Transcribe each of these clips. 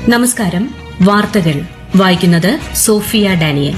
നമസ്കാരം വാർത്തകൾ വായിക്കുന്നത് സോഫിയ ഡാനിയൽ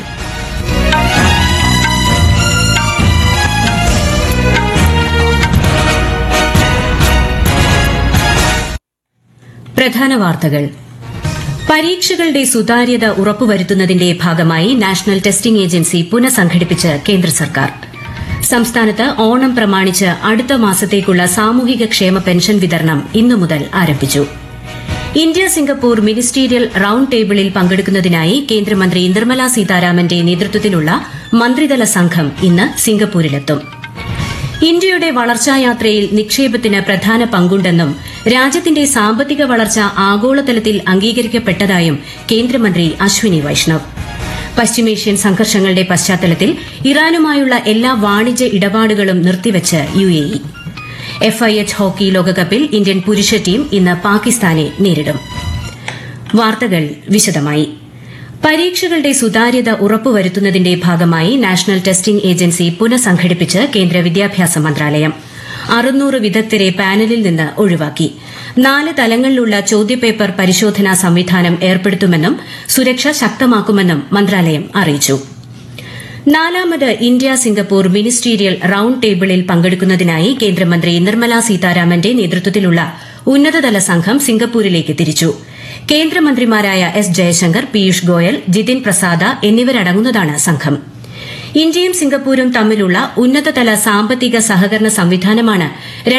പ്രധാന വാർത്തകൾ പരീക്ഷകളുടെ സുതാര്യത ഉറപ്പുവരുത്തുന്നതിന്റെ ഭാഗമായി നാഷണൽ ടെസ്റ്റിംഗ് ഏജൻസി പുനഃസംഘടിപ്പിച്ച് കേന്ദ്ര സർക്കാർ സംസ്ഥാനത്ത് ഓണം പ്രമാണിച്ച് അടുത്ത മാസത്തേക്കുള്ള സാമൂഹിക ക്ഷേമ പെൻഷൻ വിതരണം ഇന്നു മുതൽ ആരംഭിച്ചു ഇന്ത്യ സിംഗപ്പൂർ മിനിസ്റ്റീരിയൽ റൌണ്ട് ടേബിളിൽ പങ്കെടുക്കുന്നതിനായി കേന്ദ്രമന്ത്രി നിർമ്മല സീതാരാമന്റെ നേതൃത്വത്തിലുള്ള മന്ത്രിതല സംഘം ഇന്ന് സിംഗപ്പൂരിലെത്തും ഇന്ത്യയുടെ വളർച്ചായാത്രയിൽ നിക്ഷേപത്തിന് പ്രധാന പങ്കുണ്ടെന്നും രാജ്യത്തിന്റെ സാമ്പത്തിക വളർച്ച ആഗോളതലത്തിൽ അംഗീകരിക്കപ്പെട്ടതായും കേന്ദ്രമന്ത്രി അശ്വിനി വൈഷ്ണവ് പശ്ചിമേഷ്യൻ സംഘർഷങ്ങളുടെ പശ്ചാത്തലത്തിൽ ഇറാനുമായുള്ള എല്ലാ വാണിജ്യ ഇടപാടുകളും നിർത്തിവച്ച് യുഎഇ എഫ്ഐഎച്ച് ഹോക്കി ലോകകപ്പിൽ ഇന്ത്യൻ പുരുഷ ടീം ഇന്ന് പാകിസ്ഥാനെ നേരിടും വാർത്തകൾ വിശദമായി പരീക്ഷകളുടെ സുതാര്യത ഉറപ്പുവരുത്തുന്നതിന്റെ ഭാഗമായി നാഷണൽ ടെസ്റ്റിംഗ് ഏജൻസി പുനഃസംഘടിപ്പിച്ച് കേന്ദ്ര വിദ്യാഭ്യാസ മന്ത്രാലയം അറുന്നൂറ് വിദഗ്ധരെ പാനലിൽ നിന്ന് ഒഴിവാക്കി നാല് തലങ്ങളിലുള്ള ചോദ്യപേപ്പർ പരിശോധനാ സംവിധാനം ഏർപ്പെടുത്തുമെന്നും സുരക്ഷ ശക്തമാക്കുമെന്നും മന്ത്രാലയം അറിയിച്ചു നാലാമത് ഇന്ത്യ സിംഗപ്പൂർ മിനിസ്റ്റീരിയൽ റൌണ്ട് ടേബിളിൽ പങ്കെടുക്കുന്നതിനായി കേന്ദ്രമന്ത്രി നിർമ്മല സീതാരാമന്റെ നേതൃത്വത്തിലുള്ള ഉന്നതതല സംഘം സിംഗപ്പൂരിലേക്ക് തിരിച്ചു കേന്ദ്രമന്ത്രിമാരായ എസ് ജയശങ്കർ പീയൂഷ് ഗോയൽ ജിതിൻ പ്രസാദ എന്നിവരടങ്ങുന്നതാണ് സംഘം ഇന്ത്യയും സിംഗപ്പൂരും തമ്മിലുള്ള ഉന്നതതല സാമ്പത്തിക സഹകരണ സംവിധാനമാണ്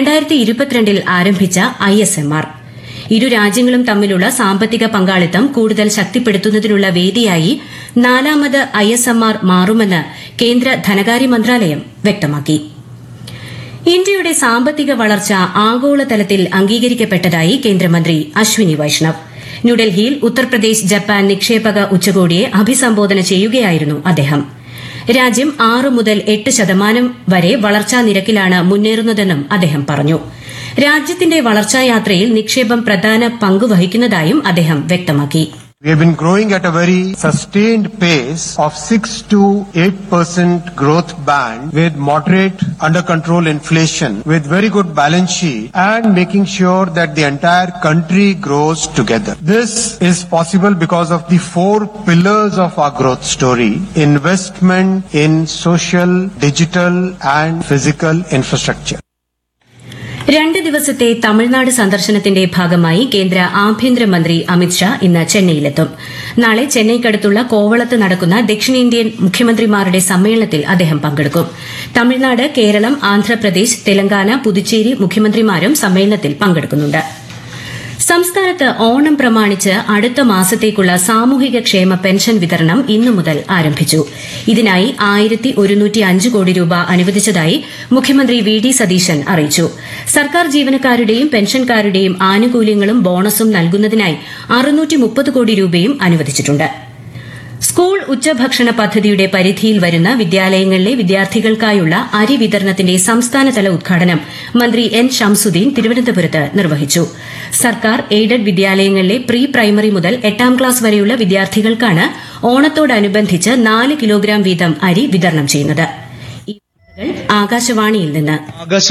ൽ ആരംഭിച്ച ഐഎസ്എംആർ ഇരു രാജ്യങ്ങളും തമ്മിലുള്ള സാമ്പത്തിക പങ്കാളിത്തം കൂടുതൽ ശക്തിപ്പെടുത്തുന്നതിനുള്ള വേദിയായി നാലാമത് ഐഎസ്എംആർ മാറുമെന്ന് കേന്ദ്ര ധനകാര്യ മന്ത്രാലയം വ്യക്തമാക്കി ഇന്ത്യയുടെ സാമ്പത്തിക വളർച്ച ആഗോളതലത്തിൽ അംഗീകരിക്കപ്പെട്ടതായി കേന്ദ്രമന്ത്രി അശ്വിനി വൈഷ്ണവ് ന്യൂഡൽഹിയിൽ ഉത്തർപ്രദേശ് ജപ്പാൻ നിക്ഷേപക ഉച്ചകോടിയെ അഭിസംബോധന ചെയ്യുകയായിരുന്നു അദ്ദേഹം രാജ്യം ആറ് മുതൽ എട്ട് ശതമാനം വരെ വളർച്ചാ നിരക്കിലാണ് മുന്നേറുന്നതെന്നും അദ്ദേഹം പറഞ്ഞു രാജ്യത്തിന്റെ വളർച്ചായാത്രയിൽ നിക്ഷേപം പ്രധാന പങ്കുവഹിക്കുന്നതായും അദ്ദേഹം വ്യക്തമാക്കി We have been growing at a very sustained pace of 6 to 8 percent growth band with moderate under control inflation with very good balance sheet and making sure that the entire country grows together. This is possible because of the four pillars of our growth story. Investment in social, digital and physical infrastructure. രണ്ട് ദിവസത്തെ തമിഴ്നാട് സന്ദർശനത്തിന്റെ ഭാഗമായി കേന്ദ്ര ആഭ്യന്തരമന്ത്രി അമിത്ഷാ ഇന്ന് ചെന്നൈയിലെത്തും നാളെ ചെന്നൈക്കടുത്തുള്ള കോവളത്ത് നടക്കുന്ന ദക്ഷിണേന്ത്യൻ മുഖ്യമന്ത്രിമാരുടെ സമ്മേളനത്തിൽ അദ്ദേഹം പങ്കെടുക്കും തമിഴ്നാട് കേരളം ആന്ധ്രാപ്രദേശ് തെലങ്കാന പുതുച്ചേരി മുഖ്യമന്ത്രിമാരും സമ്മേളനത്തിൽ പങ്കെടുക്കുന്നുണ്ട് സംസ്ഥാനത്ത് ഓണം പ്രമാണിച്ച് അടുത്ത മാസത്തേക്കുള്ള സാമൂഹിക ക്ഷേമ പെൻഷൻ വിതരണം ഇന്നു മുതൽ ആരംഭിച്ചു ഇതിനായി ആയിരത്തി ഒരുന്നൂറ്റി അഞ്ച് കോടി രൂപ അനുവദിച്ചതായി മുഖ്യമന്ത്രി വി ഡി സതീശൻ അറിയിച്ചു സർക്കാർ ജീവനക്കാരുടെയും പെൻഷൻകാരുടെയും ആനുകൂല്യങ്ങളും ബോണസും നൽകുന്നതിനായി അറുന്നൂറ്റി മുപ്പത് കോടി രൂപയും അനുവദിച്ചിട്ടുണ്ട് സ്കൂൾ ഉച്ചഭക്ഷണ പദ്ധതിയുടെ പരിധിയിൽ വരുന്ന വിദ്യാലയങ്ങളിലെ വിദ്യാർത്ഥികൾക്കായുള്ള അരി വിതരണത്തിന്റെ സംസ്ഥാനതല ഉദ്ഘാടനം മന്ത്രി എൻ ഷംസുദ്ദീൻ തിരുവനന്തപുരത്ത് നിർവഹിച്ചു സർക്കാർ എയ്ഡഡ് വിദ്യാലയങ്ങളിലെ പ്രീ പ്രൈമറി മുതൽ എട്ടാം ക്ലാസ് വരെയുള്ള വിദ്യാർത്ഥികൾക്കാണ് ഓണത്തോടനുബന്ധിച്ച് നാല് കിലോഗ്രാം വീതം അരി വിതരണം ചെയ്യുന്നത് ഈ വാർത്തകൾ ആകാശവാണിയിൽ നിന്ന്